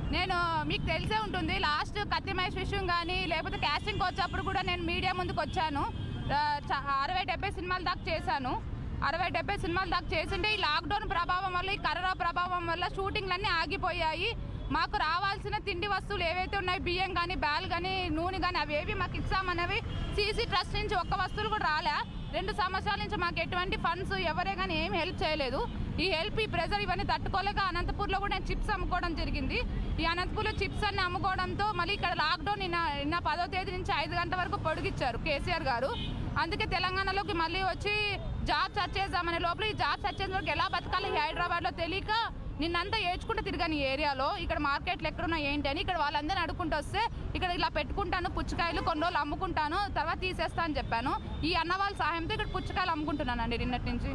నేను మీకు తెలిసే ఉంటుంది లాస్ట్ కత్తి మహేష్ విషయం కానీ లేకపోతే క్యాస్టింగ్కి వచ్చేప్పుడు కూడా నేను మీడియా ముందుకు వచ్చాను ఆ, చ- అరవై డెబ్బై సినిమాల దాకా చేశాను అరవై డెబ్బై సినిమాల దాకా చేసింటే ఈ లాక్డౌన్ ప్రభావం వల్ల ఈ కరోనా ప్రభావం వల్ల షూటింగ్లన్నీ ఆగిపోయాయి మాకు రావాల్సిన తిండి వస్తువులు ఏవైతే ఉన్నాయో బియ్యం కానీ బ్యాల్ కానీ నూనె కానీ అవి ఏవి మాకు ఇచ్చామనేవి సీసీ ట్రస్ట్ నుంచి ఒక్క వస్తువులు కూడా రాలే రెండు సంవత్సరాల నుంచి మాకు ఎటువంటి ఫండ్స్ ఎవరే కానీ ఏం హెల్ప్ చేయలేదు ఈ హెల్ప్ ఈ ప్రెజర్ ఇవన్నీ తట్టుకోలేక అనంతపూర్లో కూడా నేను చిప్స్ అమ్ముకోవడం జరిగింది ఈ అనంతపూర్లో చిప్స్ అన్ని అమ్ముకోవడంతో మళ్ళీ ఇక్కడ లాక్డౌన్ నిన్న నిన్న పదో తేదీ నుంచి ఐదు గంటల వరకు పొడిగిచ్చారు కేసీఆర్ గారు అందుకే తెలంగాణలోకి మళ్ళీ వచ్చి జాబ్ సెర్చ్ చేద్దామనే లోపల ఈ జాబ్ సెర్చ్ చేసిన వరకు ఎలా బతకాలి హైదరాబాద్లో తెలియక నిన్నంతా ఏడ్చుకుంటూ తిరిగాను ఈ ఏరియాలో ఇక్కడ మార్కెట్లు ఎక్కడున్నా ఏంటి అని ఇక్కడ వాళ్ళందరినీ అడుక్కుంటూ వస్తే ఇక్కడ ఇలా పెట్టుకుంటాను పుచ్చకాయలు కొన్ని రోజులు అమ్ముకుంటాను తర్వాత తీసేస్తా అని చెప్పాను ఈ అన్న వాళ్ళ సహాయంతో ఇక్కడ పుచ్చకాయలు అమ్ముకుంటున్నానండి నిన్నటి నుంచి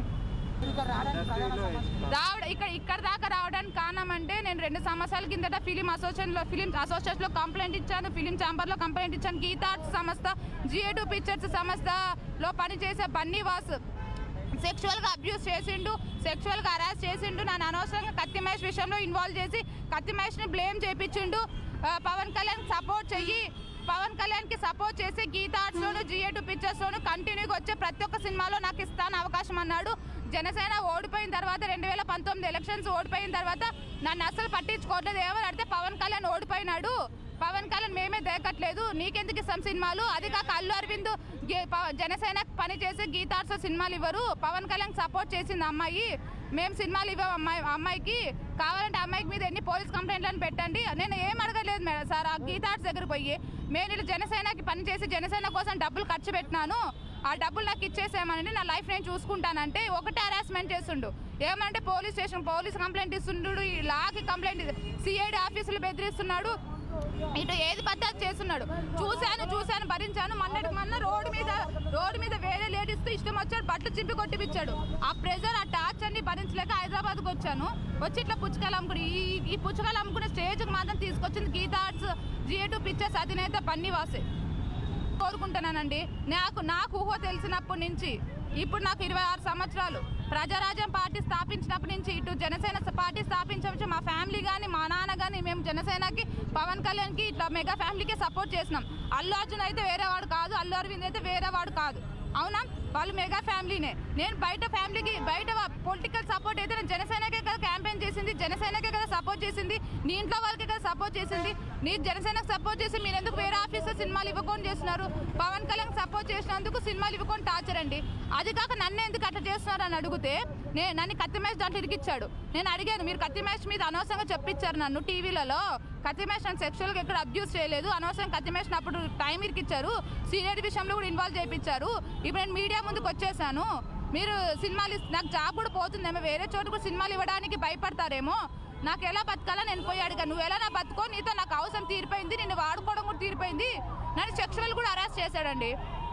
రావడం ఇక్కడ ఇక్కడ దాకా రావడానికి కారణం అంటే నేను రెండు సంవత్సరాల కిందట ఫిలిం అసోసియేషన్ లో ఫిలిం అసోసియేషన్ లో కంప్లైంట్ ఇచ్చాను ఫిలిం ఛాంబర్ లో కంప్లైంట్ ఇచ్చాను గీతా ఆర్ట్స్ సంస్థ జిఏ టూ పిక్చర్స్ సంస్థలో పనిచేసే బన్నీవాస్ సెక్షువల్ గా అబ్యూస్ చేసిండు సెక్షువల్ గా హరాస్ చేసిండు నన్ను అనవసరంగా కత్తి మహేష్ విషయంలో ఇన్వాల్వ్ చేసి కత్తి మహేష్ ని బ్లేమ్ చేపించిండు ఆ, పవన్ కళ్యాణ్ సపోర్ట్ చెయ్యి పవన్ కళ్యాణ్ కి సపోర్ట్ చేసి గీతా ఆర్ట్స్ లోను జిఏ టూ పిక్చర్స్ లోను కంటిన్యూగా వచ్చే ప్రతి ఒక్క సినిమాలో నాకు ఇస్తాను అవకాశం అన్నాడు జనసేన ఓడిపోయిన తర్వాత రెండు వేల పంతొమ్మిది ఎలక్షన్స్ ఓడిపోయిన తర్వాత నన్ను అసలు పట్టించుకోవట్లేదు ఏమని అడిగితే పవన్ కళ్యాణ్ ఓడిపోయినాడు పవన్ కళ్యాణ్ మేమే దేకట్లేదు నీకెందుకు ఇస్తాం సినిమాలు అది కాక అల్లు అరవింద్ గే- ప- జనసేన పని చేసే గీతార్స్ సినిమాలు ఇవ్వరు పవన్ కళ్యాణ్ సపోర్ట్ చేసింది అమ్మాయి మేము సినిమాలు ఇవ్వం అమ్మాయి అమ్మాయికి కావాలంటే అమ్మాయికి మీద ఎన్ని పోలీస్ కంప్లైంట్లను పెట్టండి నేను ఏం అడగలేదు మేడం సార్ ఆ గీతార్స్ దగ్గర పోయి నేను ఇలా జనసేనకి పని చేసి జనసేన కోసం డబ్బులు ఖర్చు పెట్టినాను ఆ డబ్బులు నాకు ఇచ్చేసేమనండి నా లైఫ్ నేను చూసుకుంటానంటే ఒకటే హరాస్మెంట్ చేస్తుండు ఏమంటే పోలీస్ స్టేషన్ పోలీస్ కంప్లైంట్ ఇస్తుండు ఈ లాకి కంప్లైంట్ సిఐడి ఆఫీసులు బెదిరిస్తున్నాడు ఇటు ఏది పద్ధతి చేస్తున్నాడు చూశాను చూశాను భరించాను మొన్నటికి మొన్న రోడ్డు మీద రోడ్డు మీద వేరే లేడీస్ తో ఇష్టం వచ్చాడు బట్టలు చింపి కొట్టిపిచ్చాడు ఆ ప్రెజర్ ఆ టార్చ్ అన్ని భరించలేక హైదరాబాద్ కు వచ్చాను వచ్చి ఇట్లా పుచ్చకాయలు అమ్ముకుని ఈ ఈ పుచ్చకాయలు అమ్ముకునే స్టేజ్ మాత్రం తీసుకొచ్చింది Geetha Arts GA two pictures అధినేత బన్నీవాసే కోరుకుంటున్నానండి నాకు నాకు ఊహ తెలిసినప్పటి నుంచి ఇప్పుడు నాకు ఇరవై ఆరు సంవత్సరాలు ప్రజారాజ్యం పార్టీ స్థాపించినప్పటి నుంచి ఇటు జనసేన పార్టీ స్థాపించవచ్చు మా ఫ్యామిలీ కానీ మా నాన్న కానీ మేము జనసేనకి పవన్ కళ్యాణ్కి ఇట్లా మెగా ఫ్యామిలీకి సపోర్ట్ చేసినాం అల్లు అర్జున్ అయితే వేరే వాడు కాదు అల్లు అరవింద్ అయితే వేరే వాడు కాదు అవునా వాళ్ళు మెగా ఫ్యామిలీనే నేను బయట ఫ్యామిలీకి బయట పొలిటికల్ సపోర్ట్ అయితే నేను జనసేనకే కదా క్యాంపెయిన్ చేసింది జనసేనకే కదా సపోర్ట్ చేసింది నీ ఇంట్లో వాళ్ళకే కదా సపోర్ట్ చేసింది నీ జనసేనకు సపోర్ట్ చేసి మీరు ఎందుకు వేరే ఆఫీసర్ సినిమాలు ఇవ్వకుండా చేస్తున్నారు పవన్ కళ్యాణ్ సపోర్ట్ చేసినందుకు సినిమాలు ఇవ్వకుండా టార్చర్ అండి అది కాక నన్ను ఎందుకు అట్లా చేస్తున్నారు అని అడిగితే నేను నన్ను కత్తి మ్యాచ్ దాంట్లో ఇరికిచ్చాడు నేను అడిగాను మీరు కత్తి మ్యాచ్ మీద అనవసరంగా చెప్పించారు నన్ను టీవీలలో కత్తి మ్యాచ్ నన్ను సెక్షువల్గా ఎక్కడ అబ్యూస్ చేయలేదు అనవసరం కత్తి మ్యాచ్ అప్పుడు టైం ఇరికిచ్చారు సీనియర్ విషయంలో కూడా ఇన్వాల్వ్ చేయించారు ఇప్పుడు నేను మీడియా ముందుకు వచ్చేసాను మీరు సినిమాలు ఇస్- నాకు జాబ్ కూడా పోతుందేమో వేరే చోట కూడా సినిమాలు ఇవ్వడానికి భయపడతారేమో నాకు ఎలా బతకాలా నేను పోయి అడిగా నువ్వు ఎలా నా బతుకో నీతో నాకు అవసరం తీరిపోయింది నిన్ను వాడుకోవడం కూడా తీరిపోయింది నన్ను సెక్షువల్ కూడా అరెస్ట్ చేశాడండి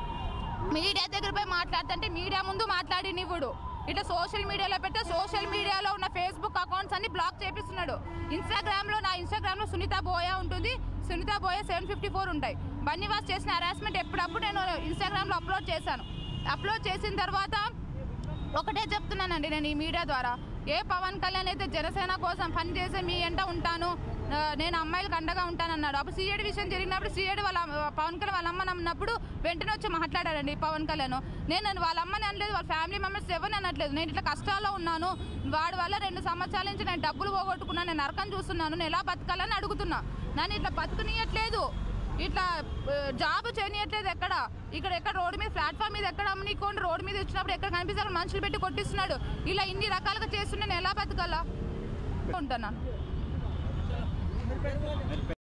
మీడియా దగ్గర పోయి మాట్లాడుతుంటే మీడియా ముందు మాట్లాడి నివ్వుడు ఇట్లా సోషల్ మీడియాలో పెడితే సోషల్ మీడియాలో ఉన్న ఫేస్బుక్ అకౌంట్స్ అన్ని బ్లాక్ చేపిస్తున్నాడు ఇన్స్టాగ్రామ్ లో నా ఇన్స్టాగ్రామ్ లో సునీత బోయా ఉంటుంది Sunitha Boya seven fifty four ఉంటాయి బన్నీవాస్ చేసిన హరాస్మెంట్ ఎప్పుడప్పుడు నేను ఇన్స్టాగ్రామ్ లో అప్లోడ్ చేశాను అప్లోడ్ చేసిన తర్వాత ఒకటే చెప్తున్నానండి నేను ఈ మీడియా ద్వారా ఏ పవన్ కళ్యాణ్ అయితే జనసేన కోసం పనిచేసే మీ ఎంట ఉంటాను ఆ, నేను అమ్మాయిలకు అండగా ఉంటానన్నాడు అప్పుడు సీఏడి విషయం జరిగినప్పుడు సీఏడి వాళ్ళ అమ్మ- పవన్ కళ్యాణ్ వాళ్ళ అమ్మ నమ్మినప్పుడు వెంటనే వచ్చి మాట్లాడారండి పవన్ కళ్యాణ్ నేను వాళ్ళ అమ్మని అనలేదు వాళ్ళ ఫ్యామిలీ మెంబర్స్ ఎవరిని అనట్లేదు నేను ఇట్లా కష్టాల్లో ఉన్నాను వాడి వల్ల రెండు సంవత్సరాల నుంచి నేను డబ్బులు పోగొట్టుకున్నాను నేను నరకం చూస్తున్నాను నేను ఎలా బతకాలని అడుగుతున్నా నన్ను ఇట్లా బతుకునియట్లేదు ఇట్లా ఆ, జాబ్ చేయనియట్లేదు ఎక్కడ ఇక్కడ ఎక్కడ రోడ్డు మీద ప్లాట్ఫామ్ మీద ఎక్కడ అమ్మనీకోండి రోడ్డు మీద వచ్చినప్పుడు ఎక్కడ కనిపిస్తే అక్కడ మనుషులు పెట్టి కొట్టిస్తున్నాడు ఇలా ఇన్ని రకాలుగా చేస్తుంటే నేను ఎలా బతకాలా ఉంటున్నాను